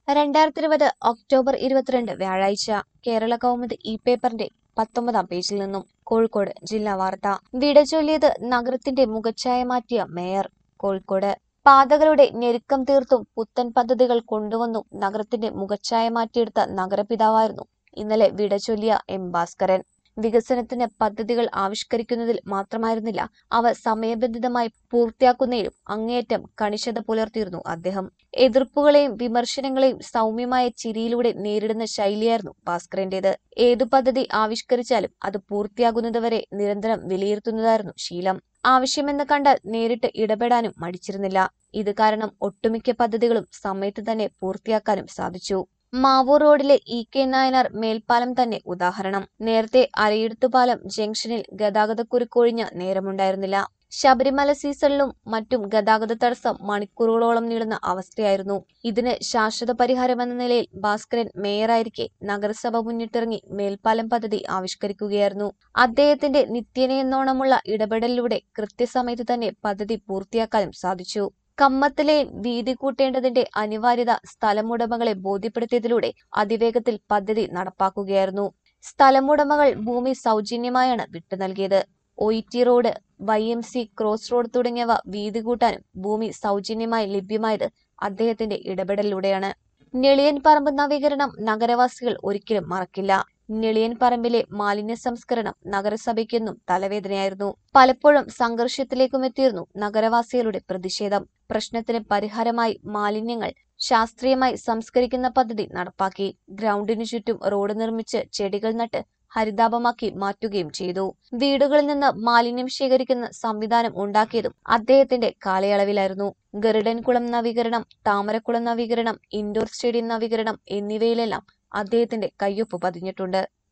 രണ്ടായിരത്തി ഇരുപത് ഒക്ടോബർ ഇരുപത്തിരണ്ട് വ്യാഴാഴ്ച കേരള കൗമുദി ഇ പേപ്പറിന്റെ പത്തൊമ്പതാം പേജിൽ നിന്നും കോഴിക്കോട് ജില്ലാ വാർത്ത വിട ചൊല്ലിയത് നഗരത്തിന്റെ മുഖച്ഛായ മാറ്റിയ മേയർ കോഴിക്കോട് പാതകളുടെ ഞെരുക്കം തീർത്തും പുത്തൻ പദ്ധതികൾ കൊണ്ടുവന്നും നഗരത്തിന്റെ മുഖച്ഛായ മാറ്റിയെടുത്ത നഗരപിതാവായിരുന്നു ഇന്നലെ വിട ചൊല്ലിയ എം ഭാസ്കരൻ വികസനത്തിന് പദ്ധതികൾ ആവിഷ്കരിക്കുന്നതിൽ മാത്രമായിരുന്നില്ല അവ സമയബന്ധിതമായി പൂർത്തിയാക്കുന്നതിലും അങ്ങേയറ്റം കണിശത പുലർത്തിയിരുന്നു അദ്ദേഹം എതിർപ്പുകളെയും വിമർശനങ്ങളെയും സൗമ്യമായ ചിരിയിലൂടെ നേരിടുന്ന ശൈലിയായിരുന്നു ഭാസ്കരന്റേത് ഏതു പദ്ധതി ആവിഷ്കരിച്ചാലും അത് പൂർത്തിയാകുന്നതുവരെ നിരന്തരം വിലയിരുത്തുന്നതായിരുന്നു ശീലം ആവശ്യമെന്ന് കണ്ടാൽ നേരിട്ട് ഇടപെടാനും മടിച്ചിരുന്നില്ല ഇത് കാരണം ഒട്ടുമിക്ക പദ്ധതികളും സമയത്ത് തന്നെ പൂർത്തിയാക്കാനും സാധിച്ചു മാവൂർ റോഡിലെ ഇ കെ നായനാർ മേൽപ്പാലം തന്നെ ഉദാഹരണം നേരത്തെ അരയിടത്തുപാലം ജംഗ്ഷനിൽ ഗതാഗതക്കുരുക്കൊഴിഞ്ഞ നേരമുണ്ടായിരുന്നില്ല ശബരിമല സീസണിലും മറ്റും ഗതാഗത തടസ്സം മണിക്കൂറുകളോളം നീളുന്ന അവസ്ഥയായിരുന്നു ഇതിന് ശാശ്വത പരിഹാരമെന്ന നിലയിൽ ഭാസ്കരൻ മേയറായിരിക്കെ നഗരസഭ മുന്നിട്ടിറങ്ങി മേൽപ്പാലം പദ്ധതി ആവിഷ്കരിക്കുകയായിരുന്നു അദ്ദേഹത്തിന്റെ നിത്യനയെന്നോണമുള്ള ഇടപെടലിലൂടെ കൃത്യസമയത്ത് തന്നെ പദ്ധതി പൂർത്തിയാക്കാനും സാധിച്ചു കമ്മത്തിലെ വീതി കൂട്ടേണ്ടതിന്റെ അനിവാര്യത സ്ഥലമുടമകളെ ബോധ്യപ്പെടുത്തിയതിലൂടെ അതിവേഗത്തിൽ പദ്ധതി നടപ്പാക്കുകയായിരുന്നു സ്ഥലമുടമകൾ ഭൂമി സൗജന്യമായാണ് വിട്ടു നൽകിയത് O T road Y M C cross road തുടങ്ങിയവ വീതി കൂട്ടാനും ഭൂമി സൗജന്യമായി ലഭ്യമായത് അദ്ദേഹത്തിന്റെ ഇടപെടലിലൂടെയാണ് ഞെളിയൻ പറമ്പ് നവീകരണം നഗരവാസികൾ ഒരിക്കലും മറക്കില്ല ഞെളിയൻ പറമ്പിലെ മാലിന്യ സംസ്കരണം നഗരസഭയ്ക്കെന്നും തലവേദനയായിരുന്നു പലപ്പോഴും സംഘർഷത്തിലേക്കും എത്തിയിരുന്നു നഗരവാസികളുടെ പ്രതിഷേധം പ്രശ്നത്തിന് പരിഹാരമായി മാലിന്യങ്ങൾ ശാസ്ത്രീയമായി സംസ്കരിക്കുന്ന പദ്ധതി നടപ്പാക്കി ഗ്രൗണ്ടിനു ചുറ്റും റോഡ് നിർമ്മിച്ച് ചെടികൾ നട്ട് ഹരിതാപമാക്കി മാറ്റുകയും ചെയ്തു വീടുകളിൽ നിന്ന് മാലിന്യം ശേഖരിക്കുന്ന സംവിധാനം ഉണ്ടാക്കിയതും അദ്ദേഹത്തിന്റെ കാലയളവിലായിരുന്നു ഗരുഡൻകുളം നവീകരണം താമരക്കുളം നവീകരണം ഇൻഡോർ സ്റ്റേഡിയം നവീകരണം എന്നിവയിലെല്ലാം അദ്ദേഹത്തിന്റെ കയ്യൊപ്പ് പതിഞ്ഞിട്ടുണ്ട്